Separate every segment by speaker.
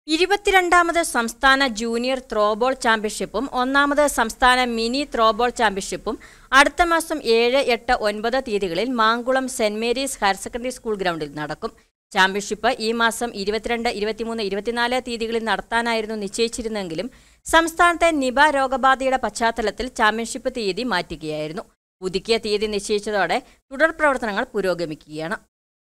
Speaker 1: ഇരുപത്തിരണ്ടാമത് സംസ്ഥാന junior throwball ചാമ്പ്യൻഷിപ്പും ഒന്നാമത് സംസ്ഥാന മിനി ത്രോബോൾ ചാമ്പ്യൻഷിപ്പും അടുത്ത മാസം ഏഴ് എട്ട് ഒൻപത് തീയതികളിൽ Mankulam saint Mary's higher secondary school ഗ്രൗണ്ടിൽ നടക്കും ചാമ്പ്യൻഷിപ്പ് ഈ മാസം ഇരുപത്തിരണ്ട് ഇരുപത്തിമൂന്ന് ഇരുപത്തിനാല് തീയതികളിൽ നടത്താനായിരുന്നു നിശ്ചയിച്ചിരുന്നെങ്കിലും സംസ്ഥാനത്തെ നിപ രോഗബാധയുടെ പശ്ചാത്തലത്തിൽ ചാമ്പ്യൻഷിപ്പ് തീയതി മാറ്റുകയായിരുന്നു പുതുക്കിയ തീയതി നിശ്ചയിച്ചതോടെ തുടർ പ്രവർത്തനങ്ങൾ പുരോഗമിക്കുകയാണ്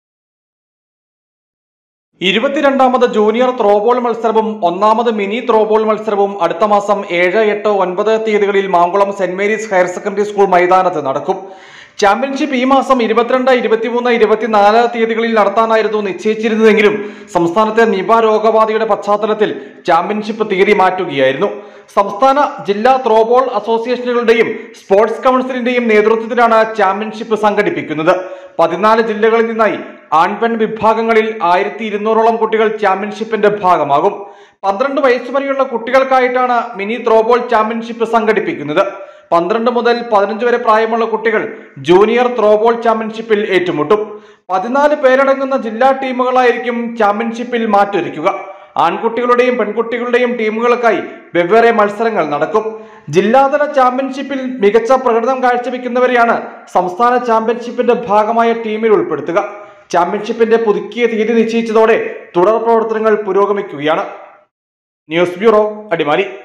Speaker 2: ഇരുപത്തിരണ്ടാമത് ജൂനിയർ ത്രോബോൾ മത്സരവും ഒന്നാമത് മിനി ത്രോബോൾ മത്സരവും അടുത്ത മാസം ഏഴ് എട്ട് ഒൻപത് തീയതികളിൽ Mankulam saint Mary's higher secondary school മൈതാനത്ത് നടക്കും ചാമ്പ്യൻഷിപ്പ് ഈ മാസം ഇരുപത്തിരണ്ട് ഇരുപത്തിമൂന്ന് ഇരുപത്തിനാല് തീയതികളിൽ നടത്താനായിരുന്നു നിശ്ചയിച്ചിരുന്നതെങ്കിലും സംസ്ഥാനത്തെ നിപ രോഗബാധയുടെ പശ്ചാത്തലത്തിൽ ചാമ്പ്യൻഷിപ്പ് തീയതി മാറ്റുകയായിരുന്നു സംസ്ഥാന ജില്ലാ ത്രോബോൾ അസോസിയേഷനുകളുടെയും സ്പോർട്സ് കൗൺസിലിന്റെയും നേതൃത്വത്തിലാണ് ചാമ്പ്യൻഷിപ്പ് സംഘടിപ്പിക്കുന്നത് പതിനാല് ജില്ലകളിൽ നിന്നായി ആൺപെൺ വിഭാഗങ്ങളിൽ ആയിരത്തി ഇരുന്നൂറോളം കുട്ടികൾ ചാമ്പ്യൻഷിപ്പിന്റെ ഭാഗമാകും പന്ത്രണ്ട് വയസ്സുവരെയുള്ള കുട്ടികൾക്കായിട്ടാണ് മിനി ത്രോബോൾ ചാമ്പ്യൻഷിപ്പ് സംഘടിപ്പിക്കുന്നത് പന്ത്രണ്ട് മുതൽ പതിനഞ്ച് വരെ പ്രായമുള്ള കുട്ടികൾ ജൂനിയർ ത്രോബോൾ ചാമ്പ്യൻഷിപ്പിൽ ഏറ്റുമുട്ടും പതിനാല് പേരടങ്ങുന്ന ജില്ലാ ടീമുകളായിരിക്കും ചാമ്പ്യൻഷിപ്പിൽ മാറ്റൊരുക്കുക ആൺകുട്ടികളുടെയും പെൺകുട്ടികളുടെയും ടീമുകൾക്കായി വെവ്വേറെ മത്സരങ്ങൾ നടക്കും ജില്ലാതല ചാമ്പ്യൻഷിപ്പിൽ മികച്ച പ്രകടനം കാഴ്ചവെക്കുന്നവരെയാണ് സംസ്ഥാന ചാമ്പ്യൻഷിപ്പിന്റെ ഭാഗമായ ടീമിൽ ഉൾപ്പെടുത്തുക ചാമ്പ്യൻഷിപ്പിന്റെ പുതുക്കിയ തീയതി നിശ്ചയിച്ചതോടെ തുടർ പ്രവർത്തനങ്ങൾ പുരോഗമിക്കുകയാണ് ന്യൂസ് ബ്യൂറോ അടിമാലി